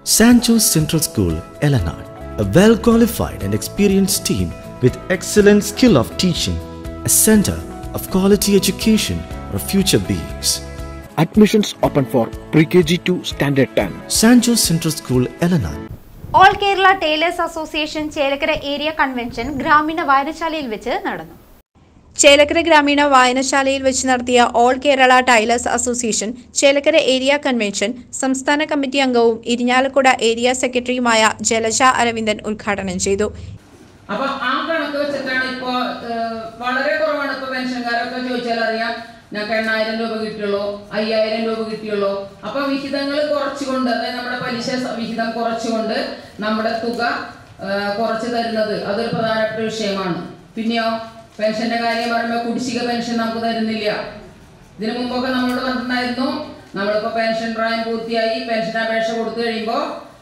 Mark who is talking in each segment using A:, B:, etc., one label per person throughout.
A: St. Joe's Central School, Eleanor, a well qualified and experienced team with excellent skill of teaching, a center of quality education for future beings.
B: Admissions open for pre-KG to standard 10.
A: St. Joe's Central School, Eleanor.
C: All Kerala tailors association Chelakkara area convention ഗ്രാമീണ വായനശാലയിൽ വെച്ച് നടന്നു ചേലക്കര ഗ്രാമീണ വായനശാലയിൽ വെച്ച് നടത്തിയ all Kerala tailors association Chelakkara area convention സംസ്ഥാന committee അംഗവും ഇരിഞ്ഞാലക്കുട ഏരിയ സെക്രട്ടറിയുമായ ജലജ അരവിന്ദൻ ഉദ്ഘാടനം ചെയ്തു
D: അപ്പൊ ആ കണക്ക് വെച്ചിട്ടാണ് ഇപ്പോ ഏഹ്, വളരെ കുറവാണ് ഇപ്പൊ പെൻഷൻകാരൊക്കെ ചോദിച്ചാൽ അറിയാം ഞങ്ങൾക്ക് എണ്ണായിരം രൂപ കിട്ടിയുള്ളൂ അയ്യായിരം രൂപ കിട്ടിയുള്ളൂ അപ്പൊ വിഹിതങ്ങൾ കുറച്ചുകൊണ്ട് അതായത് നമ്മുടെ പലിശ സ- വിഹിതം കുറച്ചുകൊണ്ട് നമ്മുടെ തുക ഏഹ്, കുറച്ച് തരുന്നത് അതൊരു പ്രധാനപ്പെട്ട വിഷയമാണ് പിന്നെയോ പെൻഷന്റെ കാര്യം പറയുമ്പോൾ കുടിശ്ശിക പെൻഷൻ നമുക്ക് തരുന്നില്ല ഇതിനു മുമ്പൊക്കെ നമ്മളോട് പറഞ്ഞിട്ടുണ്ടായിരുന്നു നമ്മളിപ്പോ പെൻഷൻ പ്രായം പൂർത്തിയായി പെൻഷൻ അപേക്ഷ കൊടുത്തു കഴിയുമ്പോൾ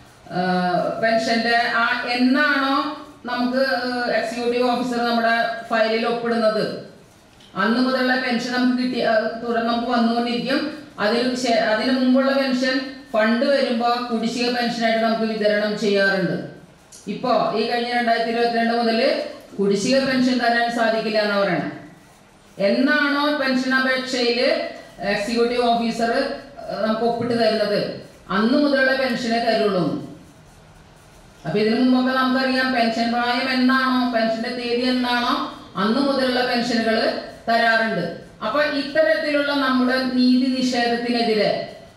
D: പെൻഷന്റെ ആ എന്നാണോ നമുക്ക് എക്സിക്യൂട്ടീവ് ഓഫീസർ നമ്മുടെ ഫയലിൽ ഒപ്പിടുന്നത് അന്ന് മുതലുള്ള പെൻഷൻ നമുക്ക് കിട്ടി ആ, തുടർന്ന് നമുക്ക് വന്നുകൊണ്ടിരിക്കും അതിന് ശേ- അതിന് മുമ്പുള്ള പെൻഷൻ ഫണ്ട് വരുമ്പോൾ കുടിശ്ശിക പെൻഷനായിട്ട് നമുക്ക് വിതരണം ചെയ്യാറുണ്ട് ഇപ്പോ ഈ കഴിഞ്ഞ രണ്ടായിരത്തി ഇരുപത്തിരണ്ട് മുതൽ കുടിശ്ശിക പെൻഷൻ തരാൻ സാധിക്കില്ല എന്ന് പറയണം എന്നാണോ പെൻഷൻ അപേക്ഷയിൽ എക്സിക്യൂട്ടീവ് ഓഫീസർ നമുക്ക് ഒപ്പിട്ട് തരുന്നത് അന്ന് മുതലുള്ള പെൻഷനെ തരുള്ളൂ അപ്പൊ ഇതിനു മുമ്പൊക്കെ നമുക്കറിയാം പെൻഷൻ പ്രായം എന്നാണോ പെൻഷന്റെ തീയതി എന്നാണോ അന്ന് മുതലുള്ള പെൻഷനുകൾ തരാറുണ്ട് അപ്പൊ ഇത്തരത്തിലുള്ള നമ്മുടെ നീതി നിഷേധത്തിനെതിരെ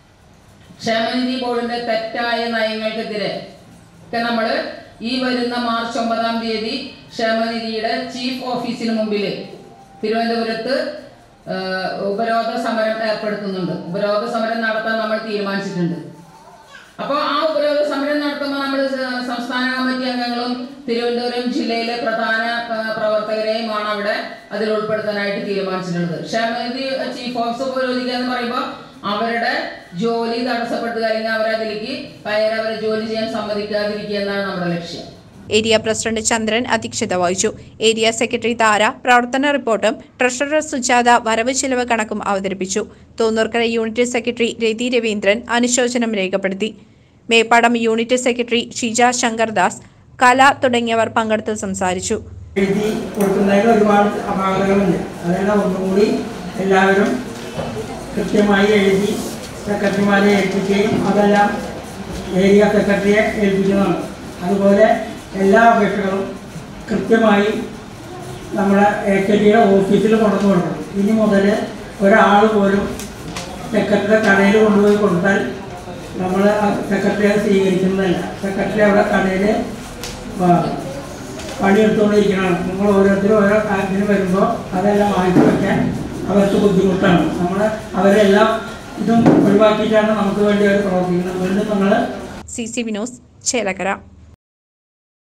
D: ക്ഷേമനിധി ബോർഡിന്റെ തെറ്റായ നയങ്ങൾക്കെതിരെ ഒക്കെ നമ്മൾ ഈ വരുന്ന മാർച്ച് ഒമ്പതാം തീയതി ക്ഷേമനിധിയുടെ ചീഫ് ഓഫീസിന് മുമ്പിൽ തിരുവനന്തപുരത്ത് ആ, ഉപരോധ സമരം ഏർപ്പെടുത്തുന്നുണ്ട് ഉപരോധ സമരം നടത്താൻ നമ്മൾ തീരുമാനിച്ചിട്ടുണ്ട് അപ്പോൾ ആ ഉപരോധ സമരം നടത്തുമ്പോൾ നമ്മൾ സംസ്ഥാന കമ്മിറ്റി അംഗങ്ങളും തിരുവനന്തപുരം ജില്ലയിലെ പ്രധാന ആ, പ്രവർത്തകരെയുമാണ് അവിടെ അതിൽ ഉൾപ്പെടുത്താനായിട്ട് തീരുമാനിച്ചിട്ടുള്ളത് ക്ഷേമനിധി ചീഫ് ഓഫീസർ ഉപരോധിക്കുക എന്ന് പറയുമ്പോൾ അവരുടെ ജോലി തടസ്സപ്പെടുത്തുക അല്ലെങ്കിൽ അവരെ അതിലേക്ക് കയറി അവരെ ജോലി ചെയ്യാൻ സമ്മതിക്കാതിരിക്കുക എന്നാണ് നമ്മുടെ ലക്ഷ്യം
C: ഏരിയ പ്രസിഡന്റ് ചന്ദ്രൻ അധ്യക്ഷത വഹിച്ചു ഏരിയ സെക്രട്ടറി താര പ്രവർത്തന റിപ്പോർട്ടും ട്രഷറർ സുജാത വരവ് ചിലവ് കണക്കും അവതരിപ്പിച്ചു തോന്നൂർക്കര യൂണിറ്റ് സെക്രട്ടറി രതി രവീന്ദ്രൻ അനുശോചനം രേഖപ്പെടുത്തി മേപ്പാടം യൂണിറ്റ് സെക്രട്ടറി ഷിജ ശങ്കർദാസ് കല തുടങ്ങിയവർ പങ്കെടുത്ത് സംസാരിച്ചു
E: എഴുതി കൊടുക്കുന്നതിൽ ഒരുപാട് അപാകതകളുണ്ട് അതെല്ലാം ഒന്നുകൂടി എല്ലാവരും കൃത്യമായി എഴുതി സെക്രട്ടറിമാരെ ഏൽപ്പിക്കുകയും അതെല്ലാം ഏരിയ സെക്രട്ടറിയെ ഏൽപ്പിക്കുന്നതാണ് അതുപോലെ എല്ലാ അപേക്ഷകളും കൃത്യമായി നമ്മുടെ എ കെ ടിയുടെ ഓഫീസിൽ കൊണ്ടുവന്ന് കൊടുക്കണം ഇനി മുതൽ ഒരാൾ പോലും സെക്രട്ടറിയുടെ കടയിൽ കൊണ്ടുപോയി കൊടുത്താൽ നമ്മൾ സെക്രട്ടറിയെ സ്വീകരിക്കുന്നതല്ല സെക്രട്ടറി അവിടെ കടയിൽ പണിയെടുത്തുകൊണ്ടിരിക്കണം നിങ്ങൾ ഓരോരുത്തരും ഓരോ കാര്യത്തിന് വരുമ്പോൾ അതെല്ലാം വാങ്ങിച്ചു വയ്ക്കാൻ അവർക്ക് ബുദ്ധിമുട്ടാണ് നമ്മൾ അവരെല്ലാം ഇതും ഒഴിവാക്കിയിട്ടാണ് നമുക്ക് വേണ്ടി അവർ പ്രവർത്തിക്കുന്നത് വീണ്ടും നിങ്ങൾ
C: സി സി വിനോസ് ചേലക്കര